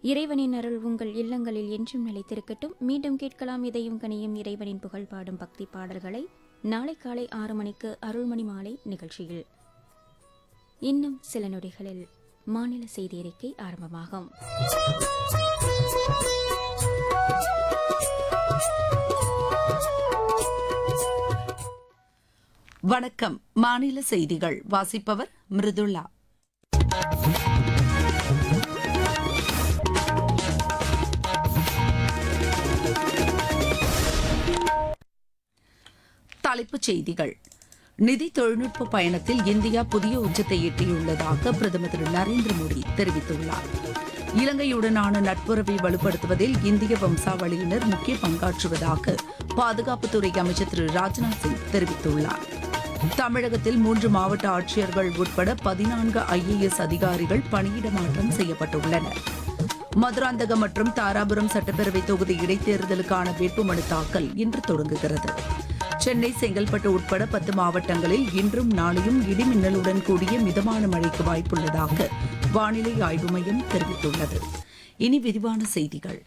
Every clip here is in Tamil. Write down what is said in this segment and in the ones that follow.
இறைவனின் அருள் உங்கள் இல்லங்களில் என்றும் நிலைத்திருக்கட்டும் மீண்டும் கேட்கலாம் இதையும் கனியும் இறைவனின் புகழ் பாடும் பக்தி பாடல்களை நாளை காலை ஆறு மணிக்கு அருள்மணி மாலை நிகழ்ச்சியில் இன்னும் சில நொடிகளில் மாநில செய்தி அறிக்கை ஆரம்பமாகும் வணக்கம் மாநில செய்திகள் வாசிப்பவர் மிருதுளா தலைப்புச் செய்திகள் நிதி தொழில்நுட்ப பயணத்தில் இந்தியா புதிய உச்சத்தை எட்டியுள்ளதாக பிரதமர் திரு நரேந்திர மோடி தெரிவித்துள்ளார் இலங்கையுடனான நட்புறவை வலுப்படுத்துவதில் இந்திய வம்சாவளியினர் முக்கிய பங்காற்றுவதாக பாதுகாப்புத்துறை அமைச்சர் திரு ராஜ்நாத் சிங் தெரிவித்துள்ளார் தமிழகத்தில் மூன்று மாவட்ட ஆட்சியர்கள் உட்பட பதினான்கு ஐஏஎஸ் அதிகாரிகள் பணியிட மாற்றம் செய்யப்பட்டுள்ளனர் மதுராந்தகம் மற்றும் தாராபுரம் சட்டப்பேரவை தொகுதி இடைத்தேர்தலுக்கான வேட்புமனு தாக்கல் இன்று தொடங்குகிறது சென்னை செங்கல்பட்டு உட்பட பத்து மாவட்டங்களில் இன்றும் நாளையும் இடிமின்னலுடன் கூடிய மிதமான மழைக்கு வாய்ப்புள்ளதாக வானிலை ஆய்வு மையம் தெரிவித்துள்ளது இனி விரிவான செய்திகள்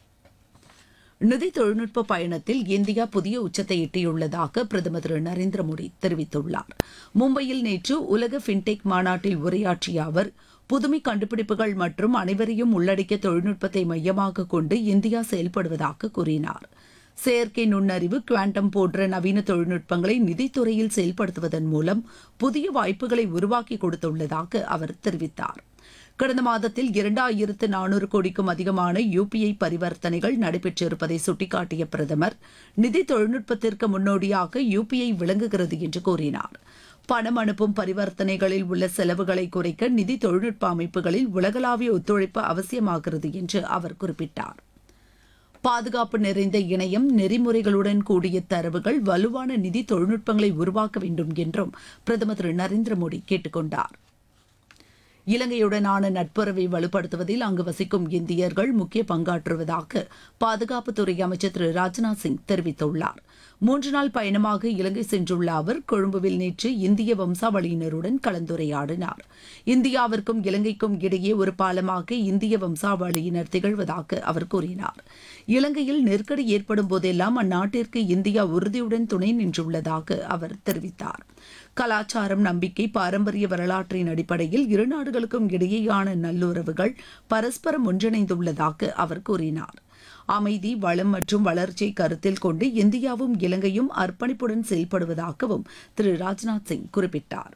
நிதி தொழில்நுட்ப பயணத்தில் இந்தியா புதிய உச்சத்தை எட்டியுள்ளதாக பிரதமர் திரு நரேந்திர மோடி தெரிவித்துள்ளார் மும்பையில் நேற்று உலக ஃபின்டெக் மாநாட்டில் உரையாற்றிய அவர் புதுமை கண்டுபிடிப்புகள் மற்றும் அனைவரையும் உள்ளடக்கிய தொழில்நுட்பத்தை மையமாக கொண்டு இந்தியா செயல்படுவதாக கூறினார் செயற்கை நுண்ணறிவு குவாண்டம் போன்ற நவீன தொழில்நுட்பங்களை நிதித்துறையில் செயல்படுத்துவதன் மூலம் புதிய வாய்ப்புகளை உருவாக்கி கொடுத்துள்ளதாக அவர் தெரிவித்தார் கடந்த மாதத்தில் இரண்டாயிரத்து நானூறு கோடிக்கும் அதிகமான யுபிஐ பரிவர்த்தனைகள் நடைபெற்றிருப்பதை சுட்டிக்காட்டிய பிரதமர் நிதி தொழில்நுட்பத்திற்கு முன்னோடியாக யுபிஐ விளங்குகிறது என்று கூறினார் பணம் அனுப்பும் பரிவர்த்தனைகளில் உள்ள செலவுகளை குறைக்க நிதி தொழில்நுட்ப அமைப்புகளில் உலகளாவிய ஒத்துழைப்பு அவசியமாகிறது என்று அவர் குறிப்பிட்டார் பாதுகாப்பு நிறைந்த இணையம் நெறிமுறைகளுடன் கூடிய தரவுகள் வலுவான நிதி தொழில்நுட்பங்களை உருவாக்க வேண்டும் என்றும் பிரதமர் திரு நரேந்திர மோடி கேட்டுக் கொண்டார் இலங்கையுடனான நட்புறவை வலுப்படுத்துவதில் அங்கு வசிக்கும் இந்தியர்கள் முக்கிய பங்காற்றுவதாக பாதுகாப்புத்துறை அமைச்சர் திரு ராஜ்நாத் சிங் தெரிவித்துள்ளார் மூன்று நாள் பயணமாக இலங்கை சென்றுள்ள அவர் கொழும்புவில் நேற்று இந்திய வம்சாவளியினருடன் கலந்துரையாடினார் இந்தியாவிற்கும் இலங்கைக்கும் இடையே ஒரு பாலமாக இந்திய வம்சாவளியினர் திகழ்வதாக அவர் கூறினார் இலங்கையில் நெருக்கடி ஏற்படும் போதெல்லாம் அந்நாட்டிற்கு இந்தியா உறுதியுடன் துணை நின்றுள்ளதாக அவர் தெரிவித்தார் கலாச்சாரம் நம்பிக்கை பாரம்பரிய வரலாற்றின் அடிப்படையில் இரு நாடுகளுக்கும் இடையேயான நல்லுறவுகள் பரஸ்பரம் ஒன்றிணைந்துள்ளதாக அவர் கூறினார் அமைதி வளம் மற்றும் வளர்ச்சியை கருத்தில் கொண்டு இந்தியாவும் இலங்கையும் அர்ப்பணிப்புடன் செயல்படுவதாகவும் திரு ராஜ்நாத் சிங் குறிப்பிட்டார்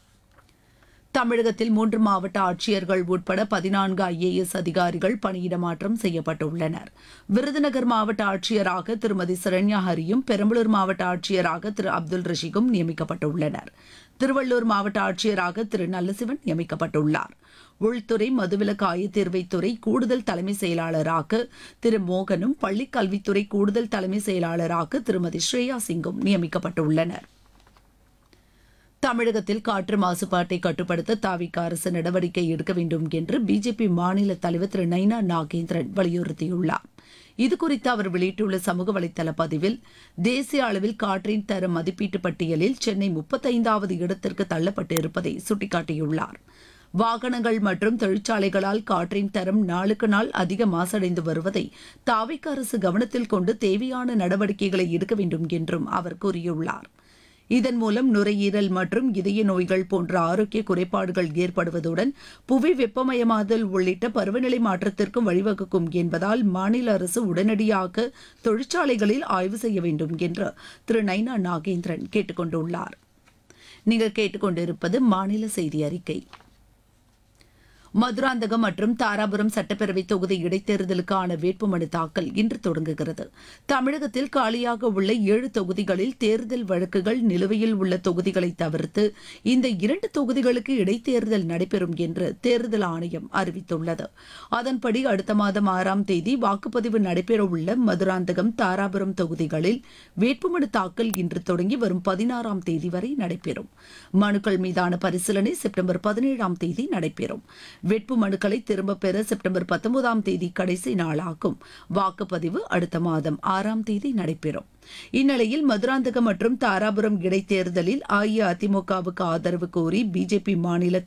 தமிழகத்தில் மூன்று மாவட்ட ஆட்சியர்கள் உட்பட பதினான்கு ஐஏஎஸ் அதிகாரிகள் பணியிட மாற்றம் செய்யப்பட்டுள்ளனர் விருதுநகர் மாவட்ட ஆட்சியராக திருமதி சரண்யா ஹரியும் பெரம்பலூர் மாவட்ட ஆட்சியராக திரு அப்துல் ரஷீகும் நியமிக்கப்பட்டுள்ளனர் திருவள்ளூர் மாவட்ட ஆட்சியராக திரு நல்லசிவன் நியமிக்கப்பட்டுள்ளார் உள்துறை மதுவிலக்கு ஆயத்தீர்வைத்துறை கூடுதல் தலைமை செயலாளராக திரு மோகனும் பள்ளிக் கல்வித்துறை கூடுதல் தலைமை செயலாளராக திருமதி ஸ்ரேயா சிங்கும் நியமிக்கப்பட்டுள்ளனர் தமிழகத்தில் காற்று மாசுபாட்டை கட்டுப்படுத்த தாவிக அரசு நடவடிக்கை எடுக்க வேண்டும் என்று பிஜேபி மாநில தலைவர் திரு நைனா நாகேந்திரன் வலியுறுத்தியுள்ளார் இதுகுறித்து அவர் வெளியிட்டுள்ள சமூக வலைதள பதிவில் தேசிய அளவில் காற்றின் தர மதிப்பீட்டு பட்டியலில் சென்னை முப்பத்தைந்தாவது இடத்திற்கு தள்ளப்பட்டிருப்பதை சுட்டிக்காட்டியுள்ளார் வாகனங்கள் மற்றும் தொழிற்சாலைகளால் காற்றின் தரம் நாளுக்கு நாள் அதிக மாசடைந்து வருவதை தாவிக அரசு கவனத்தில் கொண்டு தேவையான நடவடிக்கைகளை எடுக்க வேண்டும் என்றும் அவர் கூறியுள்ளார் இதன் மூலம் நுரையீரல் மற்றும் இதய நோய்கள் போன்ற ஆரோக்கிய குறைபாடுகள் ஏற்படுவதுடன் புவி வெப்பமயமாதல் உள்ளிட்ட பருவநிலை மாற்றத்திற்கும் வழிவகுக்கும் என்பதால் மாநில அரசு உடனடியாக தொழிற்சாலைகளில் ஆய்வு செய்ய வேண்டும் என்று திரு நைனா நாகேந்திரன் கேட்டுக் கொண்டுள்ளார் நீங்கள் கேட்டுக்கொண்டிருப்பது மாநில செய்தி அறிக்கை மதுராந்தகம் மற்றும் தாராபுரம் சட்டப்பேரவை தொகுதி இடைத்தேர்தலுக்கான வேட்புமனு தாக்கல் இன்று தொடங்குகிறது தமிழகத்தில் காலியாக உள்ள ஏழு தொகுதிகளில் தேர்தல் வழக்குகள் நிலுவையில் உள்ள தொகுதிகளை தவிர்த்து இந்த இரண்டு தொகுதிகளுக்கு இடைத்தேர்தல் நடைபெறும் என்று தேர்தல் ஆணையம் அறிவித்துள்ளது அதன்படி அடுத்த மாதம் ஆறாம் தேதி வாக்குப்பதிவு நடைபெறவுள்ள மதுராந்தகம் தாராபுரம் தொகுதிகளில் வேட்புமனு தாக்கல் இன்று தொடங்கி வரும் பதினாறாம் தேதி வரை நடைபெறும் மனுக்கள் மீதான பரிசீலனை செப்டம்பர் பதினேழாம் தேதி நடைபெறும் வேட்பு மனுக்களை திரும்பப் பெற செப்டம்பர் பத்தொன்பதாம் தேதி கடைசி நாளாகும் வாக்குப்பதிவு அடுத்த மாதம் ஆறாம் தேதி நடைபெறும் இந்நிலையில் மதுராந்தகம் மற்றும் தாராபுரம் இடைத்தேர்தலில் அஇஅதிமுகவுக்கு ஆதரவு கோரி பிஜேபி மாநில